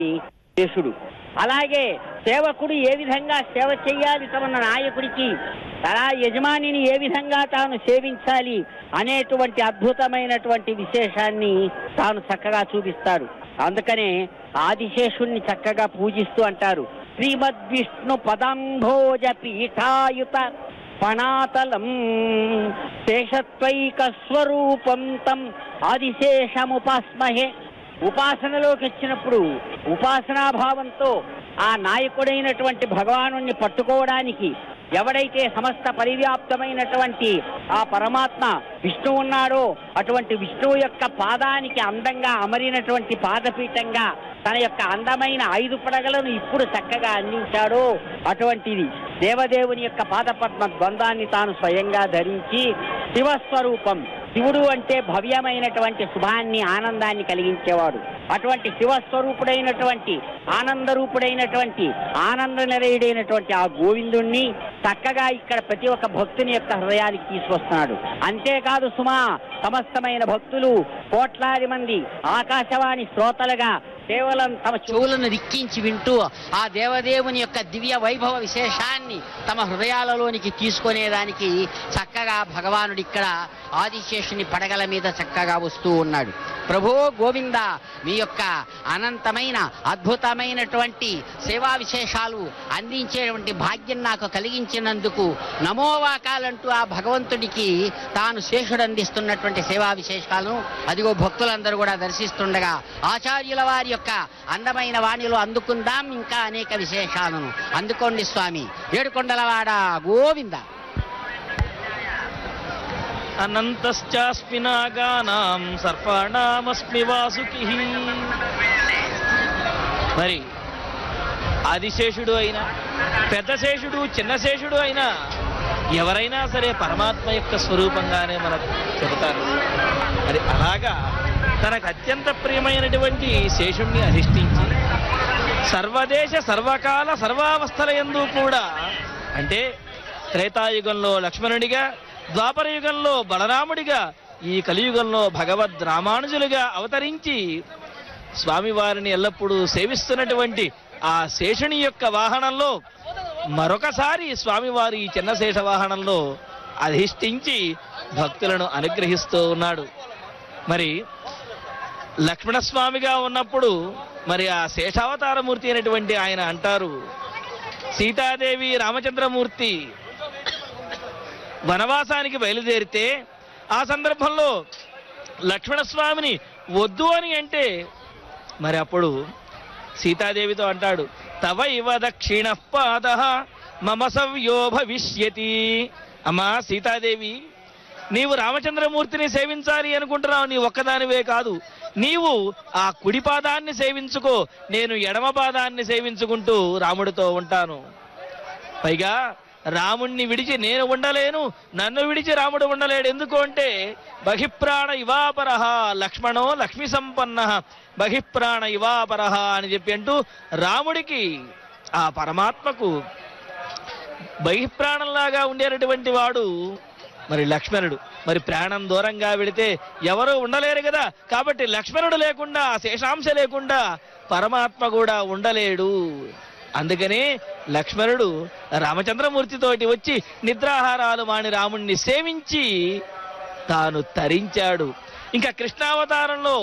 శేషుడు అలాగే సేవకుడు ఏ విధంగా సేవ చేయాలి తమ నాయకుడికి అలా యజమానిని ఏ విధంగా తాను సేవించాలి అనేటువంటి అద్భుతమైనటువంటి విశేషాన్ని తాను చక్కగా చూపిస్తాడు అందుకనే ఆదిశేషుణ్ణి చక్కగా పూజిస్తూ అంటారు శ్రీమద్ విష్ణు పదంభోజ పీఠాయుత పణాతలం శేషత్వైక స్వరూపం తం ఆదిశేషముపాస్మహే ఉపాసనలోకి వచ్చినప్పుడు ఉపాసనాభావంతో ఆ నాయకుడైనటువంటి భగవాను పట్టుకోవడానికి ఎవడైతే సమస్త పరివ్యాప్తమైనటువంటి ఆ పరమాత్మ విష్ణువు ఉన్నాడో అటువంటి విష్ణువు యొక్క పాదానికి అందంగా అమరినటువంటి పాదపీఠంగా తన యొక్క అందమైన ఐదు పడగలను ఇప్పుడు చక్కగా అందించాడో అటువంటిది దేవదేవుని యొక్క పాదపద్మ ద్వంద్వాన్ని తాను స్వయంగా ధరించి శివస్వరూపం శివుడు అంటే భవ్యమైనటువంటి శుభాన్ని ఆనందాన్ని కలిగించేవాడు అటువంటి శివస్వరూపుడైనటువంటి ఆనందరూపుడైనటువంటి ఆనంద నిలయుడైనటువంటి ఆ గోవిందుణ్ణి చక్కగా ఇక్కడ ప్రతి ఒక్క భక్తుని యొక్క హృదయానికి తీసుకొస్తున్నాడు అంతేకాదు సుమా సమస్తమైన భక్తులు కోట్లాది మంది ఆకాశవాణి శ్రోతలుగా కేవలం తమ చెవులను రిక్కించి వింటూ ఆ దేవదేవుని యొక్క దివ్య వైభవ విశేషాన్ని తమ హృదయాలలోనికి తీసుకునేదానికి చక్కగా భగవానుడు ఇక్కడ ఆదిశేషుని పడగల మీద చక్కగా వస్తూ ఉన్నాడు ప్రభో గోవింద మీ యొక్క అనంతమైన అద్భుతమైనటువంటి సేవా విశేషాలు అందించేటువంటి భాగ్యం నాకు కలిగించినందుకు నమోవాకాలంటూ ఆ భగవంతుడికి తాను శేషుడు అందిస్తున్నటువంటి సేవా విశేషాలను అదిగో భక్తులందరూ కూడా దర్శిస్తుండగా ఆచార్యుల వారి యొక్క అందమైన వాణిలో అందుకుందాం ఇంకా అనేక విశేషాలను అందుకోండి స్వామి ఏడుకొండలవాడ గోవింద అనంతశ్చాస్మి నాగానాం సర్పాణామస్మి వాసుకి మరి ఆదిశేషుడు అయినా పెద్ద శేషుడు చిన్న శేషుడు అయినా ఎవరైనా సరే పరమాత్మ యొక్క స్వరూపంగానే మనకు చెబుతారు మరి అలాగా తనకు అత్యంత ప్రియమైనటువంటి శేషుణ్ణి అధిష్ఠించి సర్వదేశ సర్వకాల సర్వావస్థల యందు కూడా అంటే త్రేతాయుగంలో లక్ష్మణుడిగా ద్వాపర యుగంలో బలరాముడిగా ఈ కలియుగంలో భగవద్ రామానుజులుగా అవతరించి స్వామివారిని ఎల్లప్పుడూ సేవిస్తున్నటువంటి ఆ శేషుని యొక్క వాహనంలో మరొకసారి స్వామివారి ఈ చిన్న శేష వాహనంలో అధిష్ఠించి భక్తులను అనుగ్రహిస్తూ ఉన్నాడు మరి లక్ష్మణస్వామిగా ఉన్నప్పుడు మరి ఆ శేషావతారమూర్తి అయినటువంటి ఆయన అంటారు సీతాదేవి రామచంద్రమూర్తి వనవాసానికి బయలుదేరితే ఆ సందర్భంలో లక్ష్మణస్వామిని వద్దు అని అంటే మరి అప్పుడు సీతాదేవితో అంటాడు తవ ఇవ దక్షిణ పాద మమ సవ్యో భవిష్యతి అమ్మా సీతాదేవి నీవు రామచంద్రమూర్తిని సేవించాలి అనుకుంటున్నావు నీ ఒక్కదానివే కాదు నీవు ఆ కుడి పాదాన్ని సేవించుకో నేను ఎడమ పాదాన్ని సేవించుకుంటూ రాముడితో ఉంటాను పైగా రాముణ్ణి విడిచి నేను ఉండలేను నన్ను విడిచి రాముడు ఉండలేడు ఎందుకు అంటే బహిప్రాణ ఇవాపరహ లక్ష్మణో లక్ష్మి సంపన్న బహిప్రాణ ఇవాపరహ అని చెప్పి అంటూ రాముడికి ఆ పరమాత్మకు బహిప్రాణంలాగా ఉండేటటువంటి వాడు మరి లక్ష్మణుడు మరి ప్రాణం దూరంగా వెళితే ఎవరు ఉండలేరు కదా కాబట్టి లక్ష్మణుడు లేకుండా శేషాంశ లేకుండా పరమాత్మ కూడా ఉండలేడు అందుకనే లక్ష్మణుడు రామచంద్రమూర్తితోటి వచ్చి నిద్రాహారాలు మాని రాముణ్ణి సేవించి తాను తరించాడు ఇంకా కృష్ణావతారంలో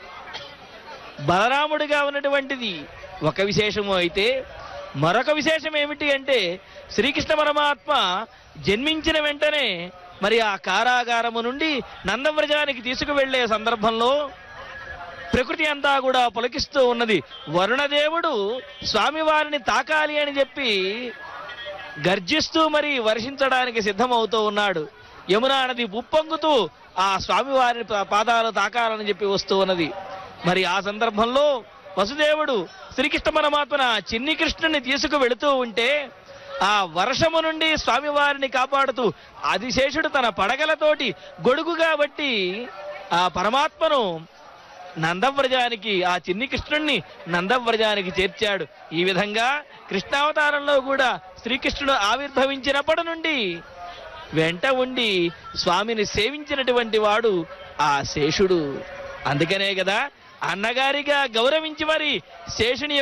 బలరాముడిగా ఉన్నటువంటిది ఒక విశేషము అయితే మరొక విశేషం ఏమిటి అంటే శ్రీకృష్ణ పరమాత్మ జన్మించిన వెంటనే మరి ఆ కారాగారము నుండి నందవ్రజానికి తీసుకువెళ్లే సందర్భంలో ప్రకృతి అంతా కూడా పులకిస్తూ ఉన్నది వరుణదేవుడు స్వామివారిని తాకాలి అని చెప్పి గర్జిస్తూ మరి వర్షించడానికి సిద్ధమవుతూ ఉన్నాడు యమునా నది ఉప్పొంగుతూ ఆ స్వామివారి పా- పాదాలు తాకాలని చెప్పి వస్తూ ఉన్నది మరి ఆ సందర్భంలో వసుదేవుడు శ్రీకృష్ణ పరమాత్మన చిన్ని కృష్ణుని తీసుకు వెళుతూ ఉంటే ఆ వర్షము నుండి స్వామివారిని కాపాడుతూ ఆదిశేషుడు తన పడగలతోటి గొడుగుగా బట్టి ఆ పరమాత్మను నందవ్రజానికి ఆ చిన్ని కృష్ణుణ్ణి నందవ్రజానికి చేర్చాడు ఈ విధంగా కృష్ణావతారంలో కూడా శ్రీకృష్ణుడు ఆవిర్భవించినప్పటి నుండి వెంట ఉండి స్వామిని సేవించినటువంటి వాడు ఆ శేషుడు అందుకనే కదా అన్నగారిగా గౌరవించి మరి శేషుని